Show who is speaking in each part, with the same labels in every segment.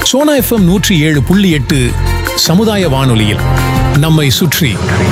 Speaker 1: Sona FM நூற்றி ஏழு புள்ளி எட்டு சமுதாய வானொலியில் நம்மை சுற்றி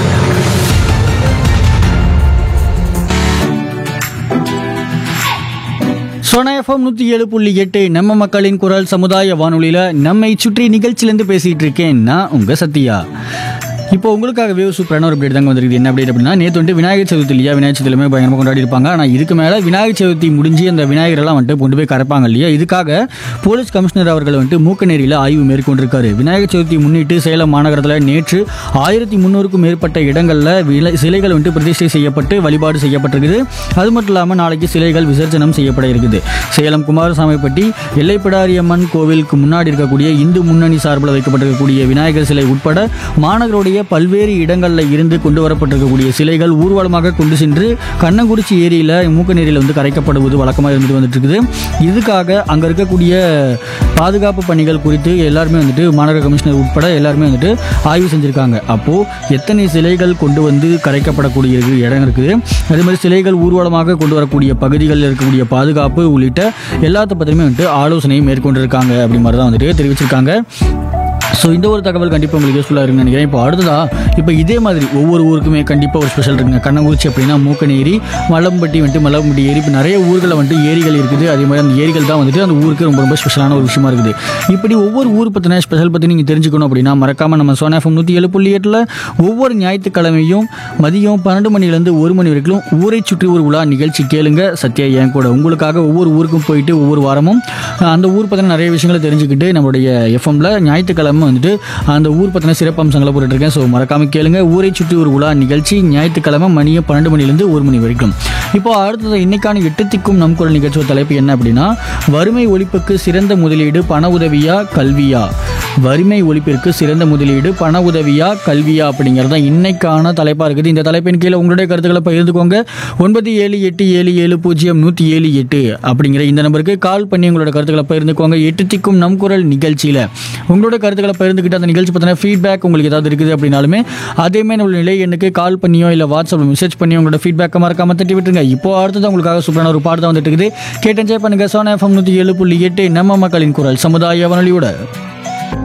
Speaker 2: சோனா எஃப்எம் நூற்றி ஏழு புள்ளி எட்டு நம்ம மக்களின் குரல் சமுதாய வானொலியில் நம்மை சுற்றி நிகழ்ச்சியிலேருந்து பேசிகிட்டு இருக்கேன் நான் உங்கள் சத்யா இப்போ உங்களுக்காகவே ஒரு சூப்பரான ஒரு அப்டேட் தாங்க வந்திருக்குது என்ன அப்டேட் அப்படின்னா நேற்று வந்துட்டு விநாயகர் சதுர்த்தி இல்லையா விநாயகர் சதுர்த்தியுமே பயங்கரமாக கொண்டாடி இருப்பாங்க ஆனால் இதுக்கு மேலே விநாயகர் சதுர்த்தி முடிஞ்சு அந்த விநாயகரெல்லாம் வந்துட்டு கொண்டு போய் கரைப்பாங்க இல்லையா இதுக்காக போலீஸ் கமிஷனர் அவர்கள் வந்துட்டு மூக்கநேரியில் ஆய்வு மேற்கொண்டிருக்காரு விநாயகர் சதுர்த்தி முன்னிட்டு சேலம் மாநகரத்தில் நேற்று ஆயிரத்தி முந்நூறுக்கும் மேற்பட்ட இடங்களில் விலை சிலைகள் வந்துட்டு பிரதிஷ்டை செய்யப்பட்டு வழிபாடு செய்யப்பட்டிருக்குது அது மட்டும் இல்லாமல் நாளைக்கு சிலைகள் விசர்ஜனம் செய்யப்பட இருக்குது சேலம் குமாரசாமிப்பட்டி எல்லைப்பிடாரியம்மன் கோவிலுக்கு முன்னாடி இருக்கக்கூடிய இந்து முன்னணி சார்பில் வைக்கப்பட்டிருக்கக்கூடிய விநாயகர் சிலை உட்பட மாநகருடைய பல்வேறு இடங்களில் இருந்து கொண்டு வரப்பட்டிருக்கக்கூடிய சிலைகள் ஊர்வலமாக கொண்டு சென்று கண்ணங்குறிச்சி ஏரியில் மூக்கநேரியில் வந்து கரைக்கப்படுவது வழக்கமாக இருந்துட்டு வந்துட்டு இருக்குது இதுக்காக அங்கே இருக்கக்கூடிய பாதுகாப்பு பணிகள் குறித்து எல்லாருமே வந்துட்டு மாநகர கமிஷனர் உட்பட எல்லாருமே வந்துட்டு ஆய்வு செஞ்சுருக்காங்க அப்போது எத்தனை சிலைகள் கொண்டு வந்து கரைக்கப்படக்கூடிய இருக்கு- இடம் இருக்குது அதே மாதிரி சிலைகள் ஊர்வலமாக கொண்டு வரக்கூடிய பகுதிகளில் இருக்கக்கூடிய பாதுகாப்பு உள்ளிட்ட எல்லாத்த பற்றியுமே வந்துட்டு ஆலோசனை மேற்கொண்டிருக்காங்க அப்படி மாதிரி தான் வந்துட்டு தெரிவிச்சிருக்காங்க ஸோ இந்த ஒரு தகவல் கண்டிப்பாக உங்களுக்கு யூஸ்ஃபுல்லாக இருக்குன்னு நினைக்கிறேன் இப்போ அடுத்ததா இப்போ இதே மாதிரி ஒவ்வொரு ஊருக்குமே கண்டிப்பாக ஒரு ஸ்பெஷல் இருக்குங்க கண்ணங்குறிச்சி அப்படின்னா மூக்கநேரி மலம்பட்டி வந்துட்டு மலம்பட்டி ஏரி இப்போ நிறைய ஊர்களில் வந்துட்டு ஏரிகள் இருக்குது அதே மாதிரி அந்த ஏரிகள் தான் வந்துட்டு அந்த ஊருக்கு ரொம்ப ரொம்ப ஸ்பெஷலான ஒரு விஷயமா இருக்குது இப்படி ஒவ்வொரு ஊர் பற்றின ஸ்பெஷல் பற்றி நீங்கள் தெரிஞ்சுக்கணும் அப்படின்னா மறக்காமல் நம்ம சோனாஃபம் நூற்றி ஏழு புள்ளி எட்டில் ஒவ்வொரு ஞாயிற்றுக்கிழமையும் மதியம் பன்னெண்டு மணிலேருந்து ஒரு மணி வரைக்கும் ஊரை சுற்றி ஒரு உலா நிகழ்ச்சி கேளுங்க சத்யா என் கூட உங்களுக்காக ஒவ்வொரு ஊருக்கும் போயிட்டு ஒவ்வொரு வாரமும் அஹ், அந்த ஊர் பற்றின நிறைய விஷயங்களை தெரிஞ்சுக்கிட்டு நம்மளுடைய எஃப்எம்ல ஞாயிற்றுக்கிழமை வந்துட்டு அந்த ஊர் பற்றின சிறப்பம்சங்களை போட்டுருக்கேன் ஸோ மறக்காம கேளுங்க ஊரை சுற்றி ஒரு உலா நிகழ்ச்சி ஞாயிற்றுக்கிழமை மணியம் பன்னெண்டு மணிலேருந்து ஒரு மணி வரைக்கும் இப்போ அடுத்தது இன்னைக்கான எட்டுத்திக்கும் நம் குரல் நிகழ்ச்சியோட தலைப்பு என்ன அப்படின்னா வறுமை ஒழிப்புக்கு சிறந்த முதலீடு பண உதவியா கல்வியா வறுமை ஒழிப்பிற்கு சிறந்த முதலீடு பண உதவியா கல்வியா அப்படிங்கிறது தான் இன்னைக்கான தலைப்பாக இருக்குது இந்த தலைப்பின் கீழே உங்களுடைய கருத்துக்களை பகிர்ந்துக்கோங்க ஒன்பது ஏழு எட்டு ஏழு ஏழு பூஜ்ஜியம் நூற்றி ஏழு எட்டு அப்படிங்கிற இந்த நம்பருக்கு கால் பண்ணி உங்களோட கருத்துக்களை பகிர்ந்துக்கோங்க எட்டு திக்கும் நம் குரல் நிகழ்ச்சியில் உங்களோட கருத்துக்களை பகிர்ந்துக்கிட்டு அந்த நிகழ்ச்சி பற்றின ஃபீட்பேக் உங்களுக்கு ஏதாவது இருக்குது அப்படின்னாலுமே அதேமே நம்மளோட நிலை எண்ணுக்கு கால் பண்ணியோ இல்லை வாட்ஸ்அப்பில் மெசேஜ் பண்ணி உங்களோட ஃபீட்பேக்கை மறக்காம தட்டி விட்டுருங்க இப்போ அடுத்தது உங்களுக்காக சூப்பரான ஒரு பாட்டு தான் வந்துட்டு இருக்குது கேட்டு என்ஜாய் பண்ணுங்க சோனா எஃப்எம் நூற்றி ஏழு புள்ளி எட்டு நம்ம மக்களின் குரல் சமுதாய வானொலியோட